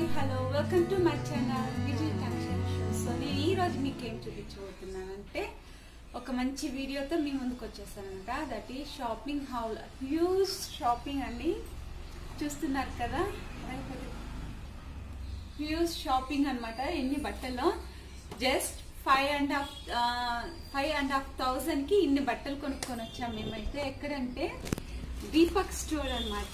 Hello welcome to my channel Vijay connection show so నేను ఈ రోజు మీకు ఏం చూపించబోతున్నానంటే ఒక మంచి వీడియోతో మీ ముందుకు వచ్చేసానంట దట్ ఈ షాపింగ్ హాల్ హ్యూజ్ షాపింగ్ అండి చూస్తున్నారు కదా హ్యూజ్ షాపింగ్ అన్నమాట ఎన్ని బట్టల్లో just five and half five and half thousand కి ఇన్ని బట్టలు కొనుక్కొని వచ్చాం మేమైతే ఎక్కడంటే దీపక్ స్టోర్ అన్నమాట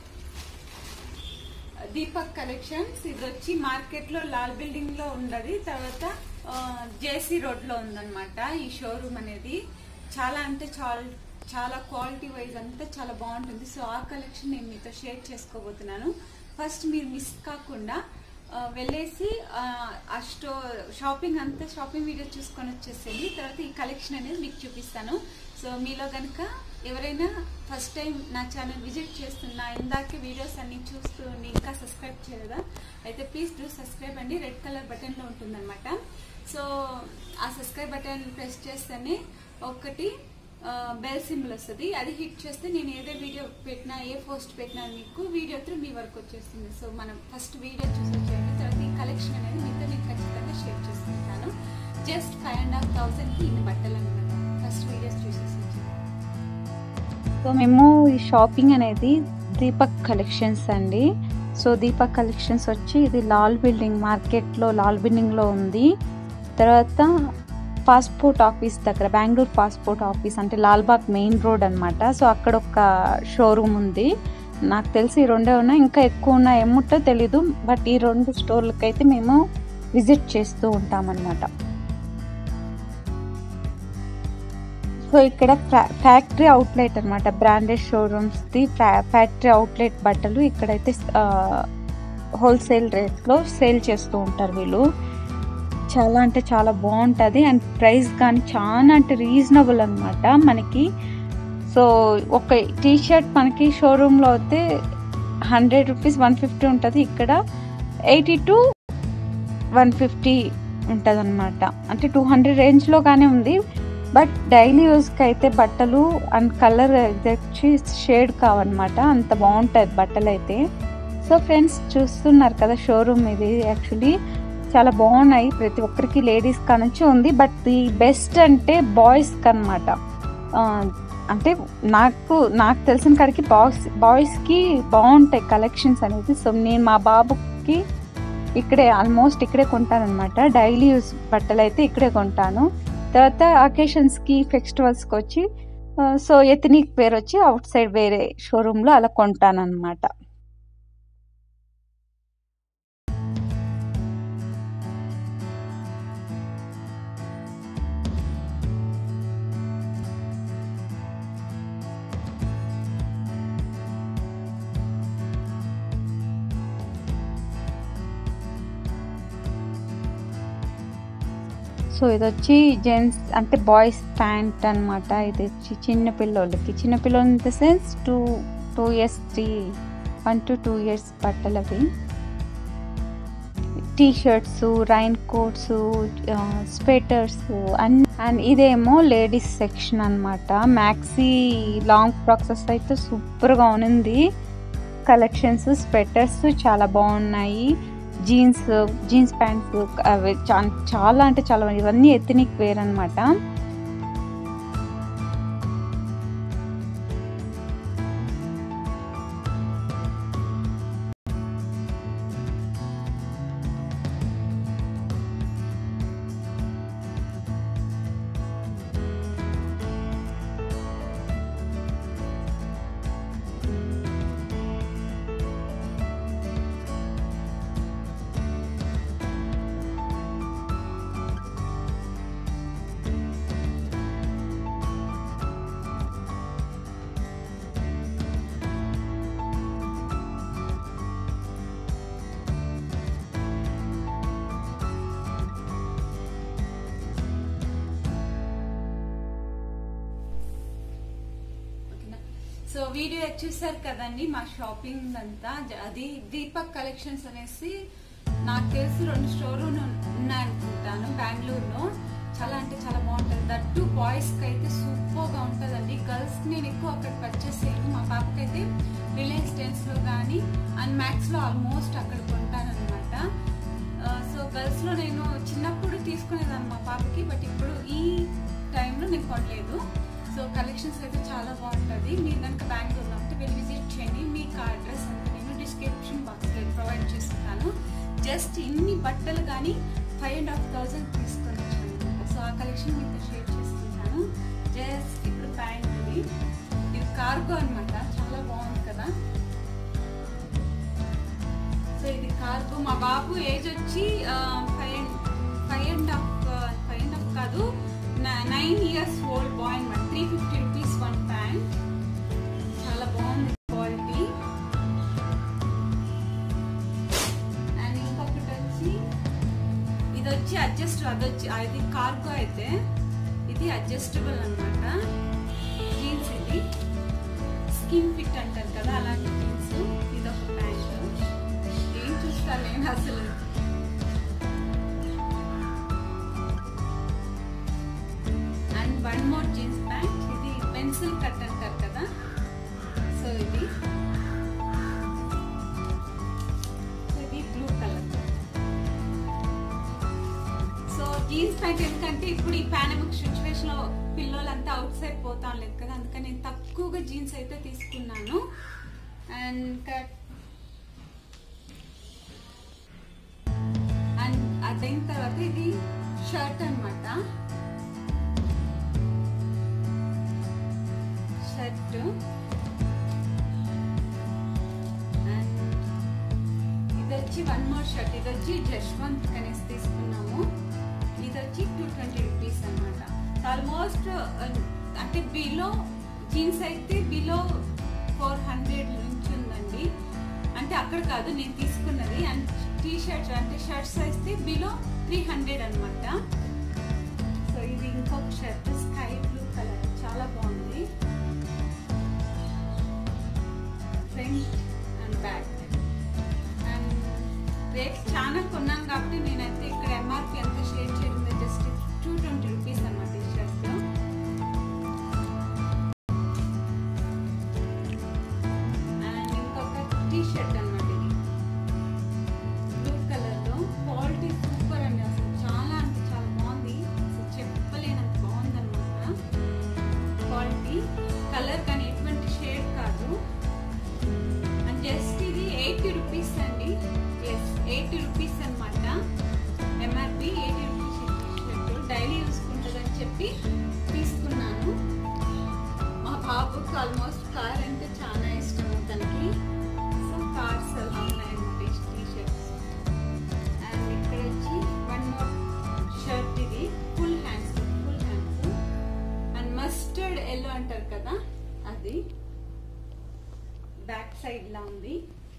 దీపక్ కలెక్షన్స్ ఇది వచ్చి మార్కెట్ లో లాల్ బిల్డింగ్ లో ఉండదు తర్వాత జేసీ రోడ్ లో ఉందన్నమాట ఈ షోరూమ్ అనేది చాలా అంటే చాలా చాలా క్వాలిటీ వైజ్ అంతా చాలా బాగుంటుంది సో ఆ కలెక్షన్ నేను మీతో షేర్ చేసుకోబోతున్నాను ఫస్ట్ మీరు మిస్ కాకుండా ఆ, వెళ్ళేసి ఆ, ఆ స్టో షాపింగ్ అంతా షాపింగ్ వీడియో చూసుకొని వచ్చేసేయండి తర్వాత ఈ కలెక్షన్ అనేది మీకు చూపిస్తాను సో మీలో కనుక ఎవరైనా ఫస్ట్ టైం నా ఛానల్ విజిట్ చేస్తున్నా ఇందాకే వీడియోస్ అన్ని చూస్తూ ఉండి ఇంకా సబ్స్క్రైబ్ చేయలేదా అయితే ప్లీజ్ డూ సబ్స్క్రైబ్ అండి రెడ్ కలర్ బటన్లో ఉంటుందన్నమాట సో ఆ సబ్స్క్రైబ్ బటన్ ప్రెస్ చేస్తేనే ఒకటి బెల్ సింబల్ వస్తుంది అది హిట్ చేస్తే నేను ఏదే వీడియో పెట్టినా ఏ పోస్ట్ పెట్టినా మీకు వీడియో త్రూ మీ వరకు వచ్చేస్తుంది సో మనం ఫస్ట్ వీడియో చూసి వచ్చేయండి తర్వాత ఈ కలెక్షన్ అనేది మీతో నేను ఖచ్చితంగా షేర్ చేసుకుంటాను జస్ట్ ఫైవ్ అండ్ హాఫ్ థౌసండ్కి ఇన్ని బట్టలు అనమాట ఫస్ట్ వీడియోస్ చూసేసి వచ్చేయండి. సో మేము ఈ షాపింగ్ అనేది దీపక్ కలెక్షన్స్ అండి సో దీపక్ కలెక్షన్స్ వచ్చి ఇది లాల్ బిల్డింగ్ మార్కెట్లో లాల్ బిల్డింగ్లో ఉంది తర్వాత పాస్పోర్ట్ ఆఫీస్ దగ్గర బెంగళూరు పాస్పోర్ట్ ఆఫీస్ అంటే లాల్బాగ్ మెయిన్ రోడ్ అనమాట సో అక్కడ ఒక షోరూమ్ ఉంది నాకు తెలిసి ఈ రెండే ఉన్నాయి ఇంకా ఎక్కువ ఉన్నాయి ఏముంటో తెలీదు బట్ ఈ రెండు స్టోర్లకి అయితే మేము విజిట్ చేస్తూ ఉంటామన్నమాట సో ఇక్కడ ఫ్యాక్టరీ అవుట్లెట్ అనమాట బ్రాండెడ్ షోరూమ్స్ది ఫ్యాక్టరీ అవుట్లెట్ బట్టలు ఇక్కడైతే హోల్సేల్ రేట్లో సేల్ చేస్తూ ఉంటారు వీళ్ళు చాలా అంటే చాలా బాగుంటుంది అండ్ ప్రైస్ కానీ చాలా అంటే రీజనబుల్ అనమాట మనకి సో ఒక టీ షర్ట్ మనకి షోరూంలో అయితే హండ్రెడ్ రూపీస్ వన్ ఫిఫ్టీ ఉంటుంది ఇక్కడ ఎయిటీ టు వన్ ఫిఫ్టీ ఉంటుంది అనమాట అంటే టూ హండ్రెడ్ రేంజ్లో కానీ ఉంది బట్ డైలీ యూస్కి అయితే బట్టలు అండ్ కలర్ వచ్చి షేడ్ కావన్నమాట అంత బాగుంటుంది బట్టలు అయితే సో ఫ్రెండ్స్ చూస్తున్నారు కదా షోరూమ్ ఇది యాక్చువల్లీ చాలా బాగున్నాయి ప్రతి ఒక్కరికి లేడీస్ కానుంచి ఉంది బట్ ది బెస్ట్ అంటే బాయ్స్కి అనమాట అంటే నాకు నాకు తెలిసిన కాడికి బాయ్స్ బాయ్స్కి బాగుంటాయి కలెక్షన్స్ అనేది సో నేను మా బాబుకి ఇక్కడే ఆల్మోస్ట్ ఇక్కడే కొంటానమాట డైలీ యూస్ బట్టలు అయితే ఇక్కడే కొంటాను తర్వాత అకేషన్స్కి ఫెస్టివల్స్కి వచ్చి సో ఎథనిక్ వేర్ వచ్చి అవుట్ సైడ్ వేరే షోరూంలో అలా కొంటానన్నమాట సో ఇది వచ్చి జెంట్స్ అంటే బాయ్స్ ప్యాంట్ అనమాట ఇది వచ్చి చిన్న పిల్లోళ్ళకి చిన్న పిల్లలు in the sense two two years three one to two years బట్టలు అవి T shirts rain coats sweaters and and ఇదేమో లేడీస్ సెక్షన్ అనమాట మ్యాక్సీ లాంగ్ ఫ్రాక్సెస్ అయితే సూపర్గా ఉంది కలెక్షన్స్ స్వెటర్స్ చాలా బాగున్నాయి జీన్స్ జీన్స్ ప్యాంట్స్ అవి చాలా అంటే చాలా ఇవన్నీ ఎథనిక్ వేర్ అనమాట సో వీడియో చూసారు కదండి మా షాపింగ్ అంతా జ- అది దీపక్ కలెక్షన్స్ అనేసి నాకు తెలిసి రెండు స్టోర్ ఉన్నాయనుకుంటాను బెంగళూరులో చాలా అంటే చాలా బాగుంటుంది దట్టు బాయ్స్ కి అయితే సూపర్ గా ఉంటుందండి గర్ల్స్ నేను ఎక్కువ అక్కడ పర్చేస్ చేయను మా పాపకైతే రిలయన్స్ ట్రెండ్స్ లో కానీ అండ్ మ్యాక్స్ లో ఆల్మోస్ట్ అక్కడ కొంటాను అనమాట సో గర్ల్స్ లో నేను చిన్నప్పుడు తీసుకునేదాన్ని మా పాపకి బట్ ఇప్పుడు ఈ టైంలో నేను కొనలేదు సో కలెక్షన్స్ అయితే చాలా బాగుంటుంది మీరు కనుక బెంగళూరులో ఉంటే వెళ్ళి విజిట్ చేయండి మీకు ఆ అడ్రస్ అంతా నేను డిస్క్రిప్షన్ బాక్స్లో ప్రొవైడ్ చేస్తున్నాను జస్ట్ ఇన్ని బట్టలు కానీ ఫైవ్ అండ్ హాఫ్ థౌసండ్ తీసుకొని వచ్చాను అనమాట సో ఆ కలెక్షన్ మీతో షేర్ చేసుకుంటాను జస్ట్ ఇప్పుడు ప్యాంట్ ఇది ఇది కార్గో అన్నమాట చాలా బాగుంది కదా సో ఇది కార్గో మా బాబు ఏజ్ వచ్చి five and five and half five and half కాదు నైన్ ఇయర్స్ ఓల్డ్ బాయ్ అనమాట three fifty rupees one pant చాలా బాగుంది క్వాలిటీ అండ్ ఇంకొకటి వచ్చి ఇది వచ్చి అడ్జస్ట్ అది వచ్చి అది కార్గో అయితే ఇది అడ్జస్టబుల్ అన్నమాట జీన్స్ ఇది స్కిన్ ఫిట్ అంటారు కదా అలాంటి జీన్స్ ఇది ఒక ప్యాంట్ ఏం చూస్తాను నేను అసలు and one more jeans pant ఇది పెన్సిల్ కట్ అంటారు కదా సో ఇది సో ఇది blue colour so jeans pant ఎందుకంటే ఇప్పుడు ఈ పాండమిక్ సిచ్యువేషన్ లో పిల్లలంతా అవుట్ సైడ్ పోతాం లేదు కదా అందుకని నేను తక్కువగా జీన్స్ అయితే తీసుకున్నాను అండ్ ఇంకా అండ్ అదైన తర్వాత ఇది షర్ట్ అన్నమాట షర్ట్ అండ్ ఇది వచ్చి వన్ మోర్ షర్ట్ ఇది వచ్చి జశ్వంత్ కనేసి తీసుకున్నాము ఇది వచ్చి టూ ట్వంటీ రూపీస్ అనమాట ఆల్మోస్ట్ అంటే బిలో జీన్స్ అయితే బిలో ఫోర్ హండ్రెడ్ నుంచి ఉందండి అంటే అక్కడ కాదు నేను తీసుకున్నది అండ్ టీ షర్ట్స్ అంటే షర్ట్స్ అయితే బిలో త్రీ హండ్రెడ్ అనమాట సో ఇది ఇంకొక షర్ట్ స్కై బ్లూ కలర్ చాలా బాగుంది front and back and rate చాలా కొన్నాను కాబట్టి నేనైతే ఇక్కడ ఎంఆర్పి ఎంత షేర్ చేయడం జస్ట్ టూ ట్వంటీ రూపీస్ అనమాట ఈ షర్ట్ అండ్ ఇంకొక టీ షర్ట్ అనమాట ఇది బ్లూ కలర్ లో క్వాలిటీ సూపర్ అండి అసలు చాలా అంటే చాలా బాగుంది అసలు చెప్పలేనంత బాగుంది అనమాట క్వాలిటీ కలర్ కానీ ఎటువంటి షేడ్ కాదు అండ్ జస్ట్ ఇది ఎయిటీ రూపీస్ అండి ఎస్ ఎయిటీ రూపీస్ అనమాట MRP eighty rupees shirt daily యూస్కుంటుందని చెప్పి తీసుకున్నాను మా బాబుకి ఆల్మోస్ట్ కార్ అంటే చాలా ఇష్టం తనకి సో కార్స్ అలా ఉన్నాయన్నమాట టీ షర్ట్స్ అండ్ ఇక్కడ వచ్చి వన్ మోర్ షర్ట్ ఇది full hands full hands and mustard yellow అంటారు కదా అది బ్యాక్ సైడ్ లా ఉంది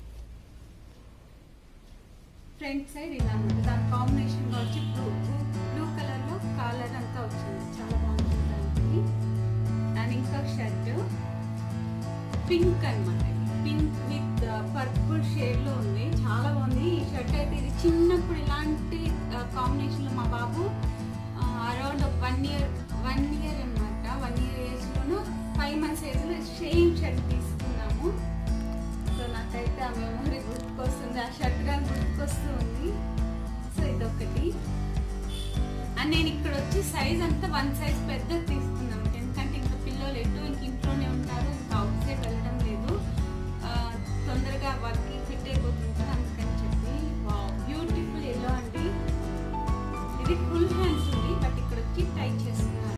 ఫ్రంట్ సైడ్ ఇలా ఉంది దాని కాంబినేషన్ గా వచ్చి బ్లూ బ్లూ కలర్ లో కాలర్ అంతా వచ్చింది చాలా బాగుంది దానికి అండ్ ఇంకొక షర్ట్ పింక్ అనమాట పింక్ విత్ పర్పుల్ షేడ్ లో ఉంది చాలా బాగుంది ఈ షర్ట్ అయితే ఇది చిన్నప్పుడు ఇలాంటి కాంబినేషన్ లో మా బాబు around one year one year అనమాట వన్ ఇయర్ ఏజ్ లోను ఫైవ్ మంత్స్ ఏజ్ లో సేమ్ షర్ట్ తీసుకున్నాము సో నాకైతే ఆ మెమొరీ గుర్తుకొస్తుంది ఆ షర్ట్ కానీ గుర్తుకొస్తూ ఉంది సో ఇదొకటి అండ్ నేను ఇక్కడ వచ్చి సైజ్ అంతా వన్ సైజ్ పెద్ద తీసుకున్నాను ఎందుకంటే ఇంకా పిల్లలు ఎటు ఇంక ఇంట్లోనే ఉంటారు ఇంకా అవుట్ సైడ్ వెళ్ళడం లేదు ఆ, తొందరగా వాళ్ళకి ఫిట్ అయిపోతుంటారు అందుకని చెప్పి బ్యూటిఫుల్ ఎల్లో అండి ఇది ఫుల్ హ్యాండ్స్ ఉంది బట్ ఇక్కడ వచ్చి టైట్ చేస్తున్నారు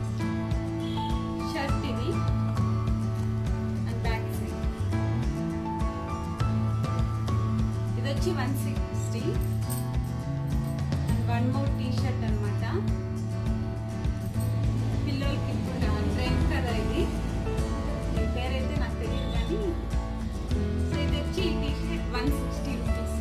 షర్ట్ ఇది అండ్ బ్యాక్ సైడ్ ఇది వచ్చి one sixty and one more T shirt అనమాట పిల్లలకి ఇప్పుడు ట్రెండ్ కదా ఇది ఈ పేరైతే నాకు తెలియదు కానీ సో ఇది వచ్చి T shirt one sixty rupees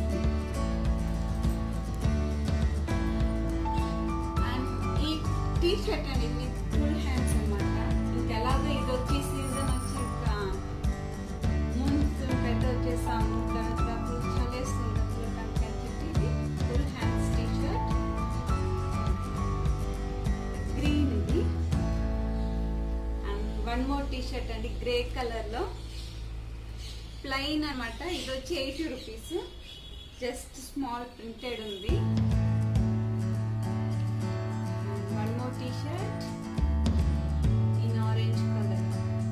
and ఈ టీ షర్ట్ అనేది ఫుల్ హ్యాండ్స్ అనమాట ఇంకెలాగో ఇది వచ్చి సీజన్ వచ్చి ఇంకా ముందు పెద్ద వచ్చేసాము తర్వాత అప్పుడు చలేస్తుంది అప్పుడు దానికి అని చెప్పి ఇది full hands T shirt green ఇది and one more T shirt అండి గ్రే కలర్ లో ప్లెయిన్ అన్నమాట ఇది వచ్చి eighty rupees just small printed ఉంది one more T shirt in orange colour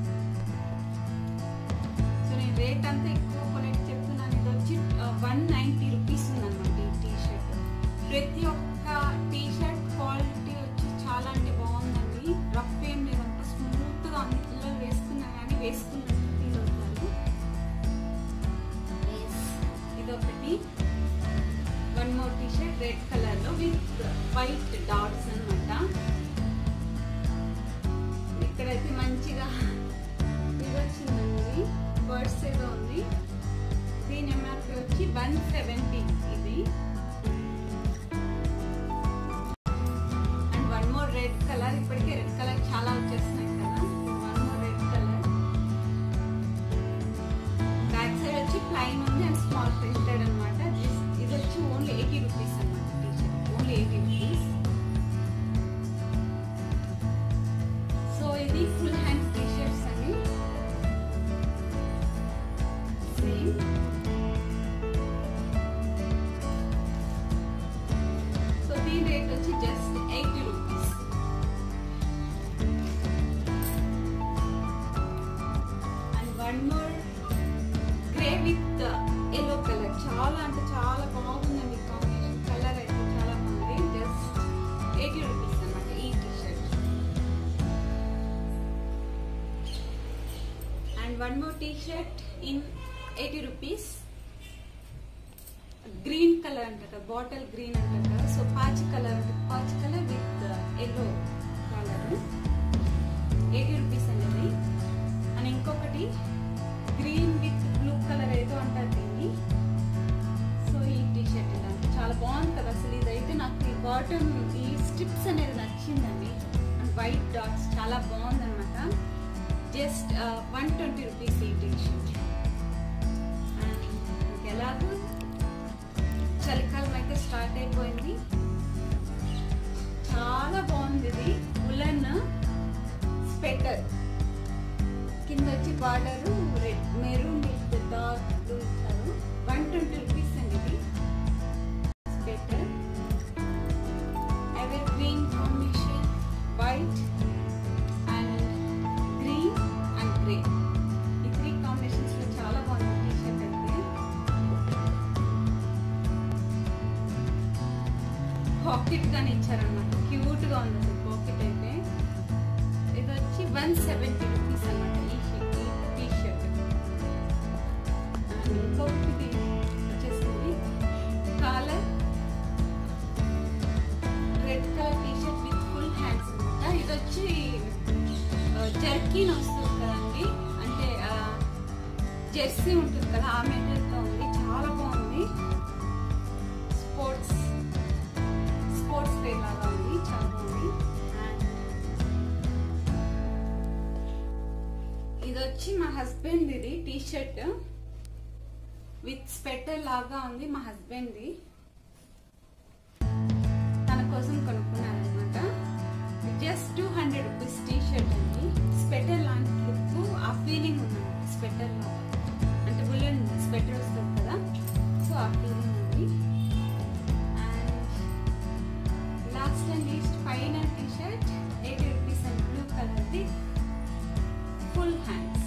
so నేను రేట్ అంతా ఎక్కువ కొనేది చెప్తున్నాను ఇది వచ్చి వన్ నైంటీ రూపీస్ ఉందన్నమాట ఈ టీ షర్ట్ ప్రతి ఒక్క టీ షర్ట్ క్వాలిటీ వచ్చి చాలా అంటే బాగుందండి రఫ్ ఏం లేదంట స్మూత్గా అన్ని పిల్లలు వేసుకున్నా కానీ వేసుకున్నట్టు ఫీల్ అవుతారు ఇదొకటి one more T shirt red కలర్లో విత్ వైట్ డాట్స్ అనమాట ఇక్కడైతే మంచిగా ఇది వచ్చిందండి బర్డ్స్ ఏదో ఉంది దీని ఎంఆర్పి వచ్చి వన్ సెవెంటీ ఇది and one more red colour ఇప్పటికే రెడ్ కలర్ చాలా వచ్చేస్తున్నాయి కదా one more red colour back side వచ్చి ప్లైన్ ఉంది అండ్ స్మాల్ ప్రింటెడ్ అనమాట ఇది వచ్చి ఓన్లీ ఎయిటీ రూపీస్ అనమాట T shirt only eighty rupees so ఇది ఫుల్ హ్యాండ్ టీ షర్ట్స్ అండి సేమ్ సో దీని రేట్ వచ్చి just eighty rupees and one more grey with yellow colour చాలా అంటే చాలా బాగుందండి కాంబినేషన్ కలర్ అయితే చాలా బాగుంది జస్ట్ ఎయిటీ రూపీస్ అనమాట ఈ T shirt and one more T shirt in eighty rupees green colour అంట కదా బాటిల్ గ్రీన్ అంట కదా సో పాచి కలర్ అంటే పాచి colour with yellow colour eighty rupees అనేది అండ్ ఇంకొకటి గ్రీన్ విత్ బ్లూ కలర్ ఏదో అంటారు దీన్ని సో ఈ టీ షర్ట్ ఇలా చాలా బాగుంది కదా అసలు ఇదైతే నాకు ఈ బాటమ్ ఈ స్ట్రిప్స్ అనేది నచ్చిందండి అండ్ వైట్ డాట్స్ చాలా బాగుంది అనమాట జస్ట్ వన్ ట్వంటీ రూపీస్ ఈ టీ షర్ట్ అండ్ ఎలాగో చలికాలం అయితే స్టార్ట్ అయిపోయింది చాలా బాగుంది ఇది ఉలన్ స్వెటర్ కింద వచ్చి border red maroon with dark blue ఇచ్చారు వన్ ట్వంటీ రూపీస్ అండి ఇది sweater evergreen combination white and green and grey ఈ త్రీ కాంబినేషన్స్ లో చాలా బాగుంది టీ షర్ట్ అయితే పాకెట్ గానే ఇచ్చారనమాట క్యూట్ గా ఉంది అసలు పాకెట్ అయితే ఇది వచ్చి వన్ సెవెంటీ రూపీస్ అనమాట ఈ షర్ట్ ఈ టీ షర్ట్ ఇంకొకటి వచ్చేసింది collar red colour T shirt with full hands అనమాట ఇది వచ్చి జర్కీన్ వస్తుంది కదండి అంటే జెర్సీ ఉంటుంది కదా ఆ మెటీరియల్తో ఉంది చాలా బాగుంది స్పోర్ట్స్ స్పోర్ట్స్ వేర్ లాగా ఉంది చాలా బాగుంది అండ్ ఇది వచ్చి మా హస్బెండ్ ఇది టీ షర్ట్ విత్ స్వెటర్ లాగా ఉంది మా హస్బెండ్ది తన కోసం కొనుక్కున్నారనమాట just two hundred rupees T shirt అండి స్వెటర్ లాంటి లుక్ ఆ ఫీలింగ్ ఉందండి స్వెటర్ లాగా అంటే బుల్లెన్ స్వెటర్ వస్తుంది కదా సో ఆ ఫీలింగ్ ఉంది and last and least final T shirt eighty rupees and blue కలర్ది full hands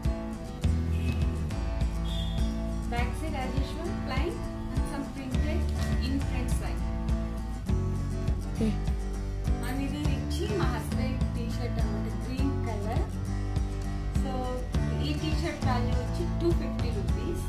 back side as usual plain and some printed in front side and ఇది ఇచ్చి మా హస్బెండ్ టీ షర్ట్ అనమాట green colour so ఈ T shirt value వచ్చి two fifty rupees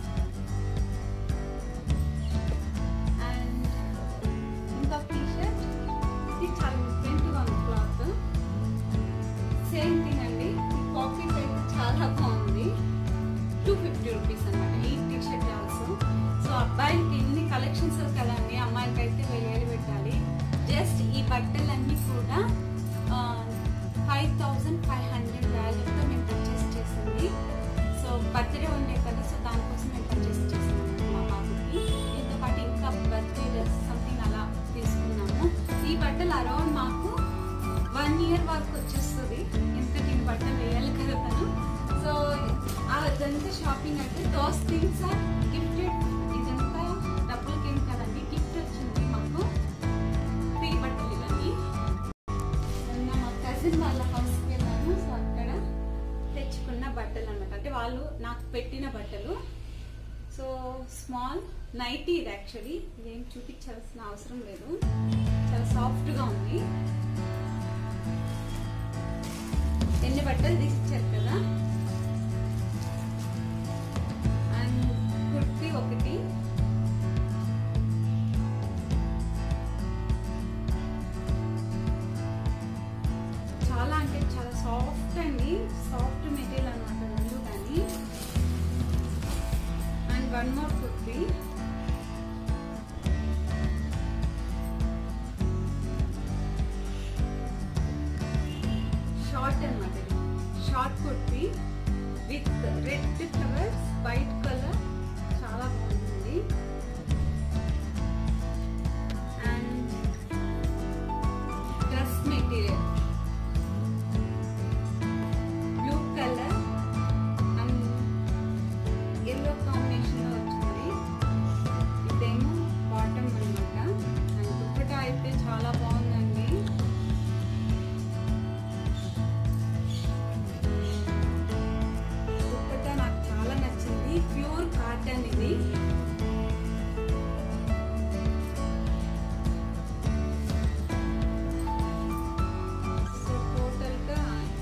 and ఇంకొక T shirt ఇది చాలా డిఫరెంట్గా ఉంది క్లాత్ సేమ్ థింగ్ అండి ఈ పాకెట్ అయితే చాలా బాగుంది టూ ఫిఫ్టీ రూపీస్ అనమాట ఈ టీ షర్ట్ ఆల్సో సో అబ్బాయిలకి ఎన్ని కలెక్షన్స్ కదండి అమ్మాయిలకి అయితే వెయ్యాలి పెట్టాలి జస్ట్ ఈ బట్టలన్నీ కూడా ఫైవ్ థౌజండ్ ఫైవ్ హండ్రెడ్ వాల్యూతో మేము పర్చేస్ చేసింది సో బర్త్డే ఉండే కదా సో దానికోసం మేము పర్చేస్ చేసాము మా బాబుకి దీంతో పాటు ఇంకా బర్త్డే డ్రెస్ సంథింగ్ అలా తీసుకున్నాము ఈ బట్టలు అరౌండ్ మాకు వన్ ఇయర్ వరకు వచ్చేస్తుంది ఎంత దీని బట్టలు వేయాలి కదా తను సో అదంతా షాపింగ్ అంటే దోస్ థింగ్స్ ఆర్ గిఫ్టెడ్ ఇదంతా డబ్బులు స్మాల్ నైటీ ఇది యాక్చువల్లీ ఇదేం చూపించాల్సిన అవసరం లేదు చాలా సాఫ్ట్ గా ఉంది ఎన్ని బట్టలు తీసి ఇచ్చారు కదా అండ్ కుర్తి ఒకటి చాలా అంటే చాలా సాఫ్ట్ అండి సాఫ్ట్ మెటీరియల్ అనమాట రెండు కానీ and one more kurti short అనమాట ఇది short kurti with red flowers white colour చాలా బాగుంది and dress material blue colour and yellow combination లో వచ్చింది ఇదేమో బాటమ్ అనమాట అండ్ దుప్పటా అయితే చాలా బాగుందండి దుప్పటా నాకు చాలా నచ్చింది ప్యూర్ కాటన్ ఇది సో టోటల్ గా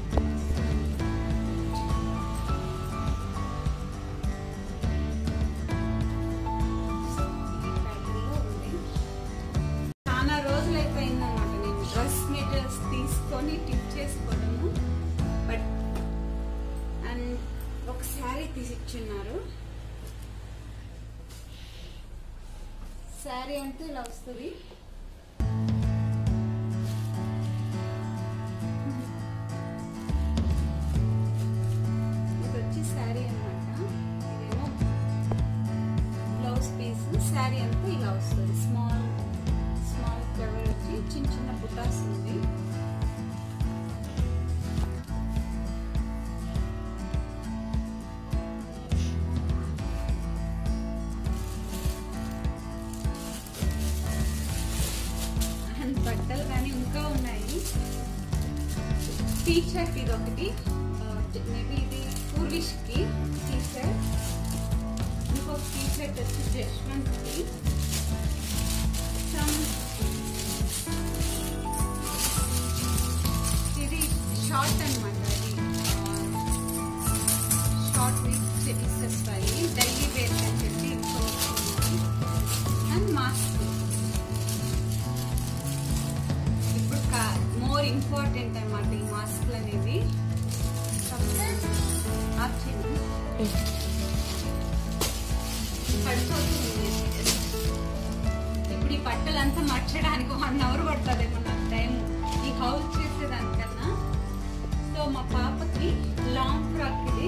ఈ ప్యాటర్న్ లో ఉంది చాలా రోజులు అయిపోయిందన్నమాట నేను డ్రెస్ మెటీరియల్స్ తీసుకొని టిప్ చేసుకోవడము బట్ అండ్ ఒక శారీ తీసిచ్చున్నారు శారీ అంతా ఇలా వస్తుంది ఇది వచ్చి శారీ అన్నమాట ఇదేమో బ్లౌజ్ పీస్ శారీ అంతా ఇలా వస్తుంది స్మాల్ స్మాల్ ఫ్లవర్ వచ్చి చిన్న చిన్న బుటాస్ ఉంది అండ్ బట్టలు కానీ ఇంకా ఉన్నాయి టీ షర్ట్ ఇది ఒకటి మేబీ ఇది పూర్విష్ కి టీ షర్ట్ ఇంకొక టీ షర్ట్ వచ్చి జశ్వంత్ కి Some- ఇది షార్ట్ అనమాట అది షార్ట్ విత్ చెటీస్ వస్తాయి డైలీ వేర్ అని చెప్పి అండ్ మాస్క్ ఇప్పుడు మోర్ ఇంపార్టెంట్ అన్నమాట ఈ మాస్క్లు అనేవి ఆఫ్ చేయండి పడిపోతుంది ఇప్పుడు ఈ బట్టలంతా మర్చడానికి వన్ అవర్ పడుతుందేమో నాకు టైం ఈ హౌస్ చేసేదానికన్నా సో మా పాపకి లాంగ్ ఫ్రాక్ ఇది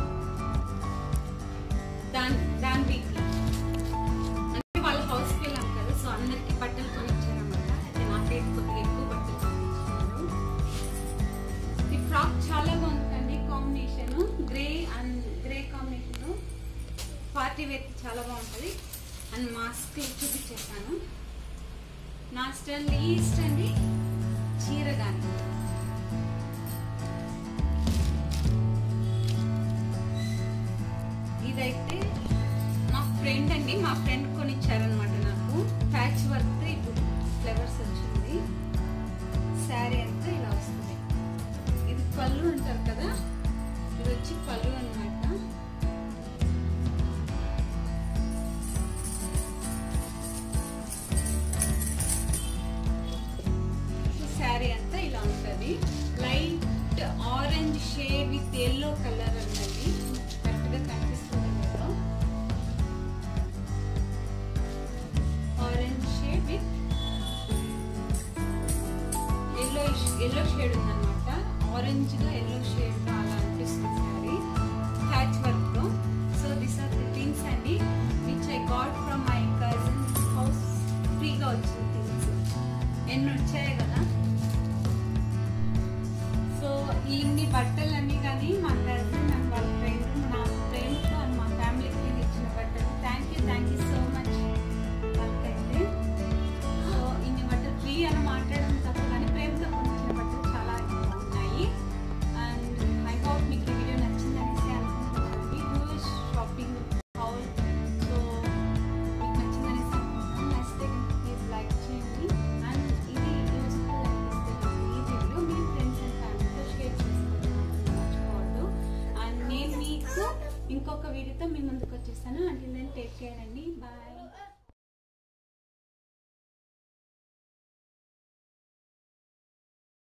దాని దాని వీక్ అంటే వాళ్ళ హౌస్కి వెళ్ళాం కదా సో అందరికి బట్టలు కొనిచ్చారన్నమాట అయితే నాకైతే కొద్దిగా ఎక్కువ బట్టలు కొనిచ్చారు ఈ ఫ్రాక్ చాలా బాగుందండి combination grey and grey combination party wear చాలా బాగుంటుంది అండ్ మాస్క్ చూపించేస్తాను నా స్టైల్ ఈ అండి చీర కానీ ఇదైతే మా ఫ్రెండ్ అండి మా ఫ్రెండ్ కొనిచ్చారనమాట నాకు ప్యాచ్ వర్క్ ఇప్పుడు ఫ్లవర్స్ వచ్చింది శారీ అంతా ఇలా వస్తుంది ఇది పళ్ళు అంటారు కదా ఇది వచ్చి పళ్ళు అనమాట శారీ అంతా ఇలా ఉంటుంది light orange shade with yellow colour అన్నది కరెక్ట్ గా కనిపిస్తుంది కదా orange shade with yellow yellow shade ఉందన్నమాట ఆరెంజ్ గా ఎల్లో షేడ్